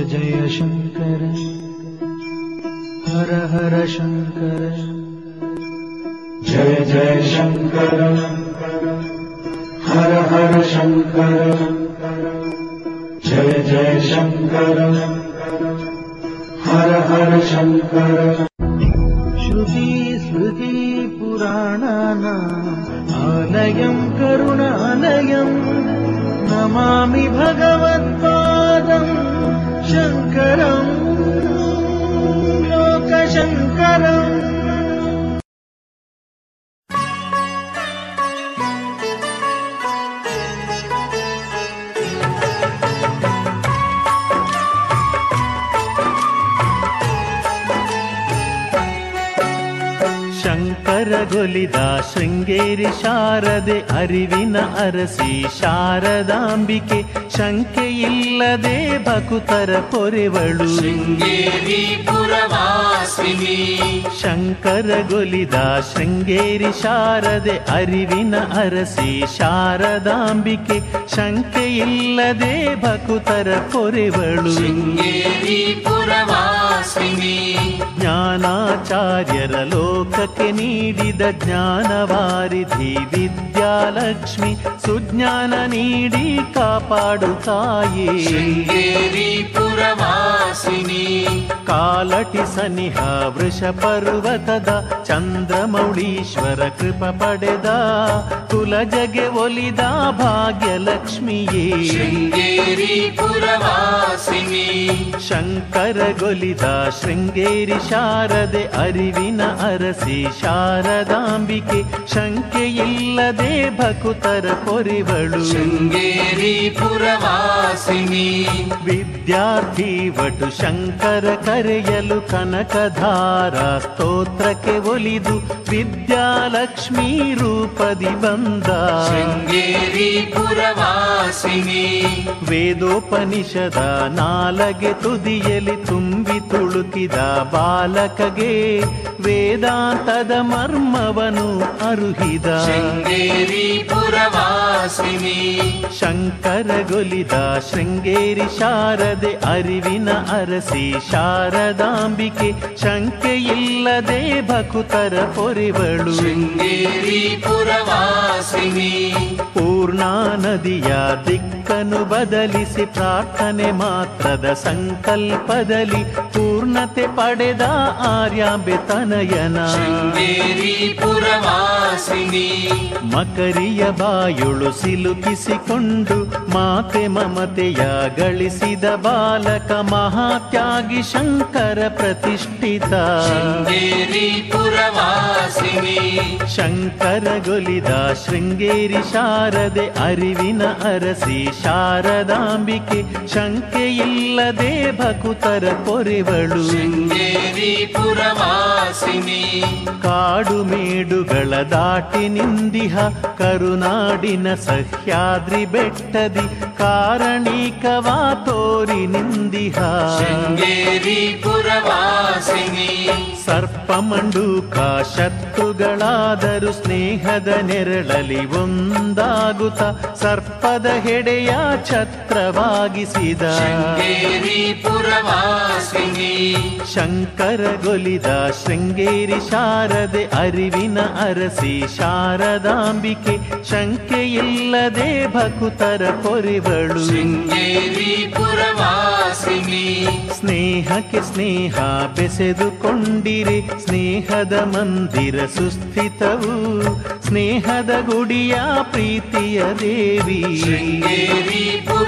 जय शङ्कर हर हर शङ्कर जय जय शङ्कर हर हर शङ्कर जय जय शङ्कर हर हर शङ्कर श्रुति स्मृति पुराणानाम् आलयम् करुणालयम् नमामि भगवत्पादम् शङ्करम् लोकशङ्करम् ಶಂಕರಗೊಲಿದ ಶೃಂಗೇರಿ ಶಾರದೆ ಅರಿವಿನ ಅರಸಿ ಶಾರದಾಂಬಿಕೆ ಶಂಕೆಯಿಲ್ಲದೆ ಭಕುತರ ಪೊರೆವಳು ಶೃಂಗೇರಿ ಪುರವಾಸಿನಿ ಶಂಕರಗೊಲಿದ ಶೃಂಗೇರಿ ಶಾರದೆ ಅರಿವಿನ ಅರಸಿ ಶಾರದಾಂಬಿಕೆ ಶಂಕೆಯಿಲ್ಲದೆ ಭಕುತರ ಪೊರೆವಳು ಶೃಂಗೇರಿ ಪುರವಾಸಿನಿ ಜ್ಞಾನಾಚಾರ್ಯರ ಲೋಕಕ್ಕೆ ನೀಡಿದ ಜ್ಞಾನವಾರಿಧಿ ವಿದ್ಯಾಲಕ್ಷ್ಮಿ ಸುಜ್ಞಾನ ನೀಡಿ ಕಾಪಾಡು ತಾಯೇ ಶೃಂಗೇರಿ ಪುರವಾಸಿನಿ ಕಾಲಟಿ ಸನಿಹ ವೃಷ ಪರ್ವತದ ಚಂದ್ರಮೌಳೀಶ್ವರ ಕೃಪ ಪಡೆದ ಕುಲಜಗೆ ಒಲಿದ ಭಾಗ್ಯಲಕ್ಷ್ಮಿಯೇ ಶೃಂಗೇರಿ ಪುರವಾಸಿನಿ ಶಂಕರಗೊಲಿದ ಶೃಂಗೇರಿ ಶಾರದೆ ಅರಿವಿನ ಅರಸಿ ಶಾರದಾಂಬಿಕೆ ಶಂಕೆಯಿಲ್ಲದೆ ಭಕುತರ ಪೊರಿವಳು ಶೃಂಗೇರಿ ಪುರವಾಸಿನಿ ವಿದ್ಯಾರ್ಥಿ ವಟು ಶಂಕರ ಕರೆಯಲು ಕನಕಧಾರ ಸ್ತೋತ್ರಕ್ಕೆ ಒಲಿದು ವಿದ್ಯಾಲಕ್ಷ್ಮೀ ರೂಪದಿ ಬಂದ ಶೃಂಗೇರಿ ಪುರವಾಸಿನಿ ವೇದೋಪನಿಷದ ನಾಲಗೆ ತುದಿಯಲಿ ತುಂಬಿ ತುಳುಕಿದ ಬಾಲಕಗೆ ವೇದಾಂತದ ಮರ್ಮವನು ಅರುಹಿದ ಶೃಂಗೇರಿ ಪುರವಾಸಿನಿ ಶಂಕರಗೊಲಿದ ಶೃಂಗೇರಿ ಶಾರದೆ ಅರಿವಿನ ಅರಸಿ ಶಾರದಾಂಬಿಕೆ ಶಂಕೆಯಿಲ್ಲದೆ ಭಕುತರ ಪೊರೆವಳು ಶೃಂಗೇರಿ ಪುರವಾಸಿನಿ ಪೂರ್ಣಾ ನದಿಯ ದಿಕ್ಕನು ಬದಲಿಸಿ ಪ್ರಾರ್ಥನೆ ಮಾತ್ರದ ಸಂಕಲ್ಪದಲ್ಲಿ ಪೂರ್ಣತೆ ಪಡೆದ ಆರ್ಯಾಂಬೆ ತನಯನ ಶೃಂಗೇರಿ ಪುರವಾಸಿನಿ ಮಕರಿಯ ಬಾಯುಳು ಸಿಲುಕಿಸಿಕೊಂಡು ಮಾತೆ ಮಮತೆಯ ಗಳಿಸಿದ ಬಾಲಕ ಮಹಾತ್ಯಾಗಿ ಶಂಕರ ಪ್ರತಿಷ್ಠಿತ ಶೃಂಗೇರಿ ಪುರವಾಸಿನಿ ಶಂಕರಗೊಲಿದ ಶೃಂಗೇರಿ ಶಾರದೆ ಅರಿವಿನ ಅರಸಿ ಶಾರದಾಂಬಿಕೆ ಶಂಕೆಯಿಲ್ಲದೆ ಭಕುತರ ಪೊರೆವಳು ಶೃಂಗೇರಿ ಪುರವಾಸಿನಿ ಕಾಡು ಮೇಡುಗಳ ದಾಟಿ ನಿಂದಿಹ ಕರುನಾಡಿನ ಸಹ್ಯಾದ್ರಿ ಬೆಟ್ಟದಿ ಕಾರಣೀಕವಾ ತೋರಿ ನಿಂದಿಹ ಶೃಂಗೇರಿ ಪುರವಾಸಿನಿ ಸರ್ಪಮಂಡೂಕ ಶತ್ರುಗಳಾದರೂ ಸ್ನೇಹದ ನೆರಳಲಿ ಒಂದಾಗುತ್ತ ಸರ್ಪದ ಹೆಡೆಯ ಛತ್ರವಾಗಿಸಿದ ಶೃಂಗೇರಿ ಪುರವಾಸಿನಿ ಶಂಕರಗೊಲಿದ ಶೃಂಗೇರಿ ಶಾರದೆ ಅರಿವಿನ ಅರಸಿ ಶಾರದಾಂಬಿಕೆ ಶಂಕೆಯಿಲ್ಲದೆ ಭಕುತರ ಪೊರಿವಳು ಶೃಂಗೇರಿ ಪುರವಾಸಿನಿ ಸ್ನೇಹಕ್ಕೆ ಸ್ನೇಹ ಬೆಸೆದುಕೊಂಡಿರೆ ಸ್ನೇಹದ ಮಂದಿರ ಸುಸ್ಥಿತವು ಸ್ನೇಹದ ಗುಡಿಯ ಪ್ರೀತಿಯ ದೇವಿ ಶೃಂಗೇರಿ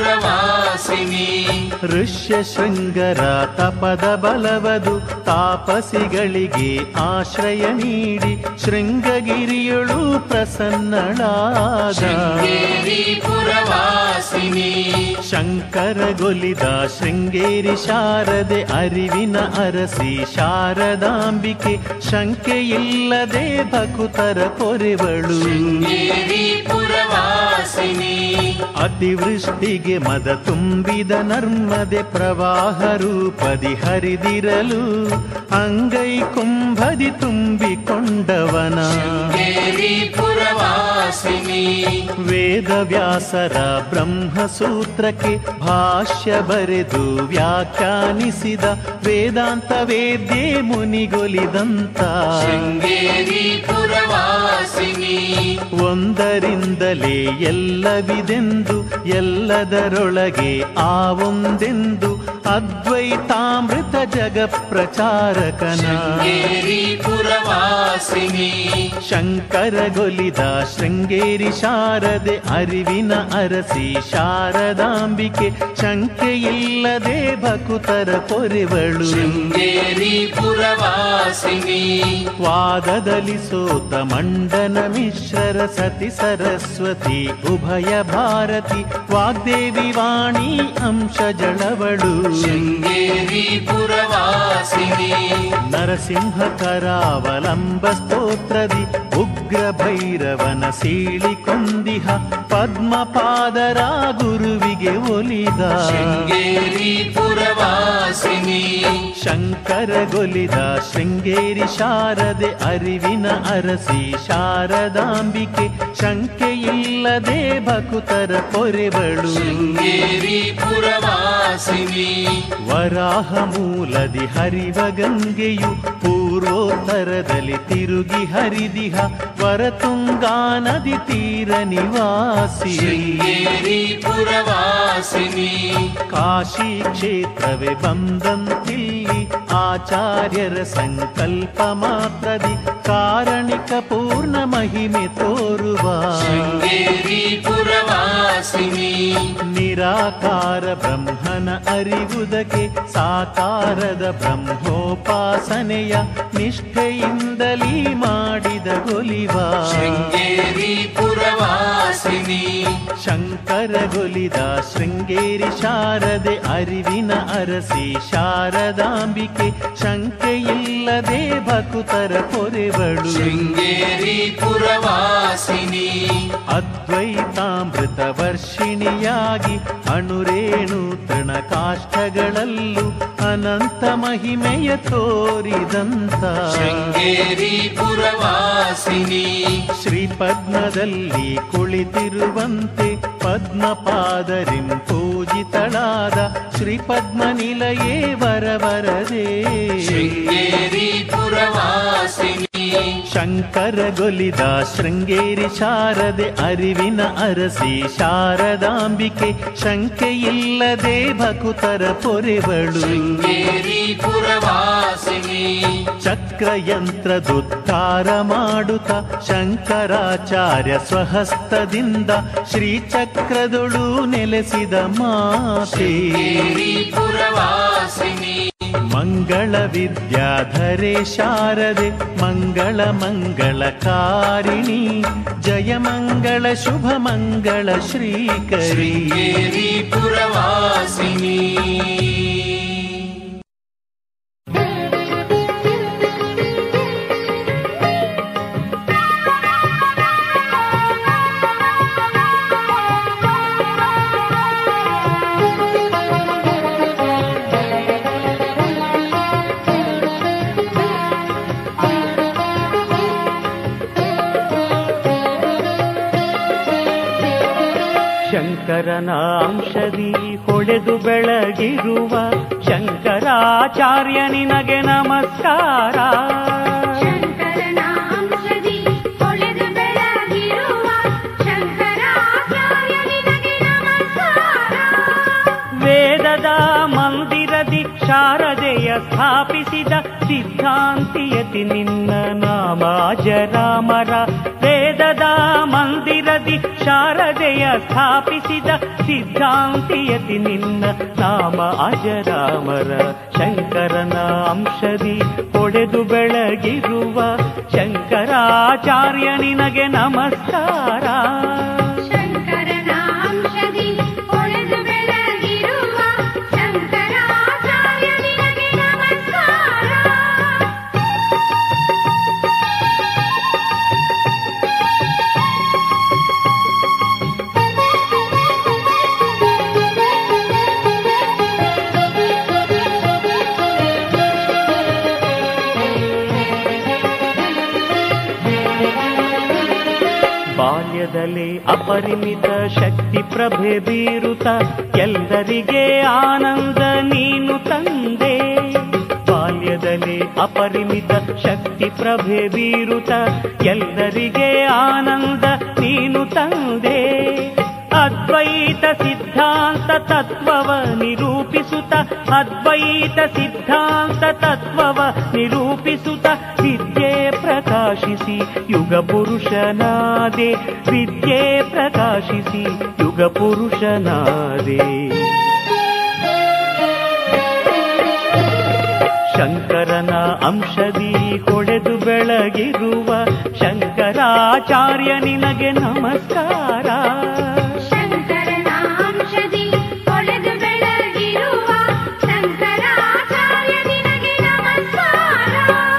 ಪುರವಾಸಿನಿ ಋಷ್ಯ ಶೃಂಗರ ತಪದ ಬಲವದು ತಾಪಸಿಗಳಿಗೆ ಆಶ್ರಯ ನೀಡಿ ಶೃಂಗಗಿರಿಯಳು ಪ್ರಸನ್ನಳಾದ ಶೃಂಗೇರಿ ಪುರವಾಸಿನಿ ಶಂಕರಗೊಲಿದ ಶೃಂಗೇರಿ ಶಾರದೆ ಅರಿವಿನ ಅರಸಿ ಶಾರದಾಂಬಿಕೆ ಶಂಕೆಯಿಲ್ಲದೆ ಭಕುತರ ಪೊರೆವಳು ಶೃಂಗೇರಿ ಪುರವಾಸಿನಿ ಅತಿವೃಷ್ಟಿಗೆ ಮದ ತುಂಬಿದ ನರ್ಮದೆ ಪ್ರವಾಹ ರೂಪದಿ ಹರಿದಿರಲು ಅಂಗೈ ಕುಂಭದಿ ತುಂಬಿಕೊಂಡವನ ಶೃಂಗೇರಿ ಪುರವಾಸಿನಿ ವೇದವ್ಯಾಸರ ಬ್ರಹ್ಮಸೂತ್ರಕ್ಕೆ ಭಾಷ್ಯ ಬರೆದು ವ್ಯಾಖ್ಯಾನಿಸಿದ ವೇದಾಂತ ವೇದ್ಯೆ ಮುನಿಗೊಲಿದಂತ ಶೃಂಗೇರಿ ಪುರವಾಸಿನಿ ಒಂದರಿಂದಲೇ ಎಲ್ಲವಿದೆಂದು ಎಲ್ಲದರೊಳಗೆ ಆ ಒಂದೆಂದು ಅದ್ವೈತಾಮೃತ ಜಗ ಪ್ರಚಾರಕನ ಶೃಂಗೇರಿ ಪುರವಾಸಿನಿ ಶಂಕರಗೊಲಿದ ಶೃಂಗೇರಿ ಶಾರದೆ ಅರಿವಿನ ಅರಸಿ ಶಾರದಾಂಬಿಕೆ ಶಂಕೆಯಿಲ್ಲದೆ ಭಕುತರ ಪೊರೆವಳು ಶೃಂಗೇರಿ ಪುರವಾಸಿನಿ ವಾದದಲ್ಲಿ ಸೋತ ಮಂಡನ ಮಿಶ್ರರ ಸತಿ ಸರಸ್ವತಿ ಉಭಯ ಭಾರತಿ ವಾಗ್ದೇವಿ ವಾಣಿ ಅಂಶ ಜಳವಳು ಶೃಂಗೇರಿ ಪುರವಾಸಿನಿ ನರಸಿಂಹ ಕರಾವಲಂಬ ಸ್ತೋತ್ರದಿ ಉಗ್ರ ಭೈರವನ ಸೀಳಿ ಕೊಂದಿಹ ಪದ್ಮಪಾದರ ಗುರುವಿಗೆ ಒಲಿದ ಶೃಂಗೇರಿ ಪುರವಾಸಿನಿ ಶಂಕರಗೊಲಿದ ಶೃಂಗೇರಿ ಶಾರದೆ ಅರಿವಿನ ಅರಸಿ ಶಾರದಾಂಬಿಕೆ ಶಂಕೆಯಿಲ್ಲದೆ ಭಕುತರ ಪೊರೆವಳು ಶೃಂಗೇರಿ ಪುರವಾಸಿನಿ ವರಾಹ ಮೂಲದಿ ಹರಿವ ಗಂಗೆಯು ಪೂರ್ವೋತ್ತರದಲ್ಲಿ ತಿರುಗಿ ಹರಿದಿಹ ವರತುಂಗಾ ನದಿ ತೀರ ನಿವಾಸಿ ಶೃಂಗೇರಿ ಪುರವಾಸಿನಿ ಕಾಶಿ ಕ್ಷೇತ್ರವೇ ಬಂದಂತಿಲ್ಲಿ ಆಚಾರ್ಯರ ಸಂಕಲ್ಪ ಮಾತ್ರದಿ ಕಾರಣಿಕ ಪೂರ್ಣ ಮಹಿಮೆ ತೋರುವ ಶೃಂಗೇರಿ ಪುರವಾಸಿನಿ ನಿರಾಕಾರ ಬ್ರಹ್ಮನ ಅರಿವುದಕ್ಕೆ ಸಾಕಾರದ ಬ್ರಹ್ಮೋಪಾಸನೆಯ ನಿಷ್ಠೆಯಿಂದಲೀ ಮಾಡಿದ ಗೊಲಿವ ಶೃಂಗೇರಿ ಪುರವಾಸಿನಿ ಶಂಕರಗೊಲಿದ ಶೃಂಗೇರಿ ಶಾರದೆ ಅರಿವಿನ ಅರಸಿ ಶಾರದಾಂಬಿಕೆ ಶಂಕೆಯಿಲ್ಲದೆ ಭಕುತರ ಪೊರೆವಳು ಶೃಂಗೇರಿ ಪುರವಾಸಿನಿ ಅದ್ವೈತಾಮೃತ ವರ್ಷಿಣಿಯಾಗಿ ಅಣುರೇಣು ತೃಣಕಾಷ್ಠಗಳಲ್ಲೂ ಅನಂತ ಮಹಿಮೆಯ ತೋರಿದಂತ ಶೃಂಗೇರಿ ಪುರವಾಸಿನಿ ಶ್ರೀಪದ್ಮದಲ್ಲಿ ಕುಳಿತಿರುವಂತೆ ಪದ್ಮಪಾದರಿಂ ಪೂಜಿತಳಾದ ಶ್ರೀಪದ್ಮ ನಿಲಯೇ ವರವರದೇ ಶೃಂಗೇರಿ ಪುರವಾಸಿನಿ ಶಂಕರಗೊಲಿದ ಶೃಂಗೇರಿ ಶಾರದೆ ಅರಿವಿನ ಅರಸಿ ಶಾರದಾಂಬಿಕೆ ಶಂಕೆಯಿಲ್ಲದೆ ಭಕುತರ ಪೊರೆವಳು ಶೃಂಗೇರಿ ಪುರವಾಸಿನಿ ಚಕ್ರಯಂತ್ರದುದ್ಧಾರ ಮಾಡುತ್ತ ಶಂಕರಾಚಾರ್ಯ ಸ್ವಹಸ್ತದಿಂದ ಶ್ರೀಚಕ್ರದೊಳು ನೆಲೆಸಿದ ಮಾತೆ ಶೃಂಗೇರಿ ಪುರವಾಸಿನಿ ಮಂಗಳ ವಿದ್ಯಾಧರೆ ಶಾರದೆ ಮಂಗಳ ಮಂಗಳಕಾರಿಣಿ ಜಯ ಮಂಗಳ ಶುಭ ಮಂಗಳ ಶ್ರೀಕರಿ ಶೃಂಗೇರಿ ಪುರವಾಸಿನಿ ಶಂಕರನ ಅಂಶದಿ ಹೊಳೆದು ಬೆಳಗಿರುವ ಶಂಕರಾಚಾರ್ಯ ನಿನಗೆ ನಮಸ್ಕಾರ ಶಂಕರನ ಅಂಶದಿ ಹೊಳೆದು ಬೆಳಗಿರುವ ಶಂಕರಾಚಾರ್ಯ ನಿನಗೆ ನಮಸ್ಕಾರ ವೇದದ ಮಂದಿರದಿ ಶಾರದೆಯ ಸ್ಥಾಪಿಸಿದ ಸಿದ್ಧಾಂತಿಯತಿ ನಿನ್ನ ನಾಮ ಜರಾಮರ ವೇದದ ಮಂದಿರದಿ ಶಾರದೆಯ ಸ್ಥಾಪಿಸಿದ ಸಿದ್ಧಾಂತಿಯತಿ ನಿನ್ನ ನಾಮ ಅಜರಾಮರ ಶಂಕರನ ಅಂಶದಿ ಹೊಡೆದು ಬೆಳಗಿರುವ ಶಂಕರಾಚಾರ್ಯ ನಿನಗೆ ನಮಸ್ಕಾರ ಶಂಕರನ ಅಂಶದಿ ಹೊಳೆದು ಬೆಳಗಿರುವ ಶಂಕರಾಚಾರ್ಯ ನಿನಗೆ ನಮಸ್ಕಾರ ಿ ಬಾಲ್ಯದಲ್ಲಿ ಅಪರಿಮಿತ ಶಕ್ತಿ ಪ್ರಭೆ ಬೀರುತ್ತ ಎಲ್ಲರಿಗೆ ಆನಂದ ನೀನು ತಂದೆ ಬಾಲ್ಯದಲ್ಲಿ ಅಪರಿಮಿತ ಶಕ್ತಿ ಪ್ರಭೆ ಬೀರುತ್ತ ಎಲ್ಲರಿಗೆ ಆನಂದ ನೀನು ತಂದೆ ಅದ್ವೈತ ಸಿದ್ಧಾಂತ ತತ್ವವ ನಿರೂಪಿಸುತ್ತ ಅದ್ವೈತ ಸಿದ್ಧಾಂತ ತತ್ವವ ನಿರೂಪಿಸುತ್ತ ವಿದ್ಯೆ ಪ್ರಕಾಶಿಸಿ ಯುಗ ಪುರುಷನಾದೆ ವಿದ್ಯೆ ಪ್ರಕಾಶಿಸಿ ಯುಗ ಪುರುಷನಾದೆ ಶಂಕರನ ಅಂಶದಿ ಹೊಡೆದು ಬೆಳಗಿರುವ ಶಂಕರಾಚಾರ್ಯ ನಿನಗೆ ನಮಸ್ಕಾರ ಶಂಕರನಾಂಶದಿ ಹೊಳೆದು ಬೆಳಗಿರುವ ಶಂಕರಾಚಾರ್ಯ ನಿನಗೆ ನಮಸ್ಕಾರ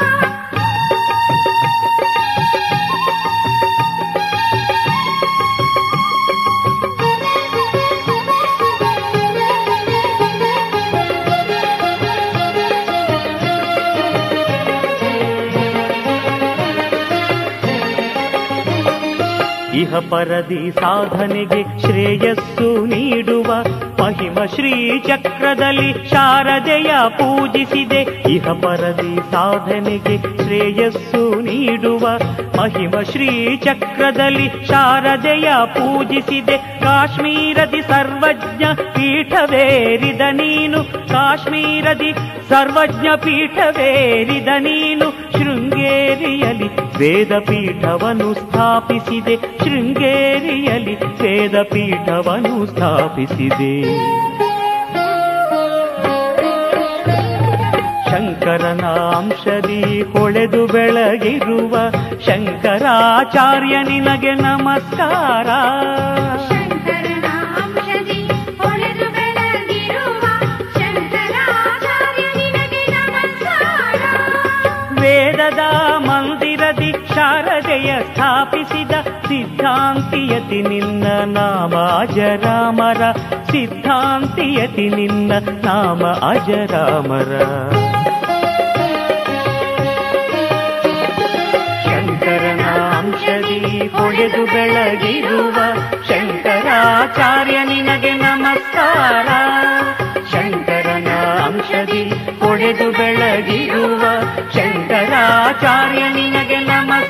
ಇಹ ಪರದಿ ಸಾಧನೆಗೆ ಶ್ರೇಯಸ್ಸು ನೀಡುವ ಮಹಿಮ ಶ್ರೀ ಚಕ್ರದಲ್ಲಿ ಶಾರದೆಯ ಪೂಜಿಸಿದೆ ಇಹ ಪರದಿ ಸಾಧನೆಗೆ ಶ್ರೇಯಸ್ಸು ನೀಡುವ ಮಹಿಮ ಶ್ರೀ ಚಕ್ರದಲ್ಲಿ ಶಾರದೆಯ ಪೂಜಿಸಿದೆ ಕಾಶ್ಮೀರದಿ ಸರ್ವಜ್ಞ ಪೀಠವೇರಿದ ನೀನು ಕಾಶ್ಮೀರದಿ ಸರ್ವಜ್ಞ ಪೀಠವೇರಿದ ನೀನು ಶೃಂಗೇರಿಯಲಿ ವೇದ ಪೀಠವನ್ನು ಸ್ಥಾಪಿಸಿದೆ ಶೃಂಗೇರಿಯಲಿ ವೇದ ಪೀಠವನ್ನು ಸ್ಥಾಪಿಸಿದೆ ಶಂಕರನ ಅಂಶದಿ ಹೊಳೆದು ಬೆಳಗಿರುವ ಶಂಕರಾಚಾರ್ಯ ನಿನಗೆ ನಮಸ್ಕಾರ ಶಂಕರನಾಂಶದಿ ಹೊಳೆದು ಬೆಳಗಿರುವ ಶಂಕರಾಚಾರ್ಯ ನಿನಗೆ ನಮಸ್ಕಾರ ವೇದದ ಮಂದಿರದಿ ಶಾರದೆಯ ಸ್ಥಾಪಿಸಿದ ಸಿದ್ಧಾಂತಿಯತಿ ನಿನ್ನ ನಾಮ ಅಜರಾಮರ ಸಿದ್ಧಾಂತಿಯತಿ ನಿನ್ನ ನಾಮ ಅಜರಾಮರ ಶಂಕರನ ಅಂಶದಿ ಹೊಳೆದು ಬೆಳಗಿರುವ ಶಂಕರಾಚಾರ್ಯ ನಿನಗೆ ನಮಸ್ಕಾರ ಶಂಕರನ ಅಂಶದಿ ಹೊಳೆದು ಬೆಳಗಿರುವ ಶಂಕರಾಚಾರ್ಯ ನಿನಗೆ ನಮಸ್ಕಾರ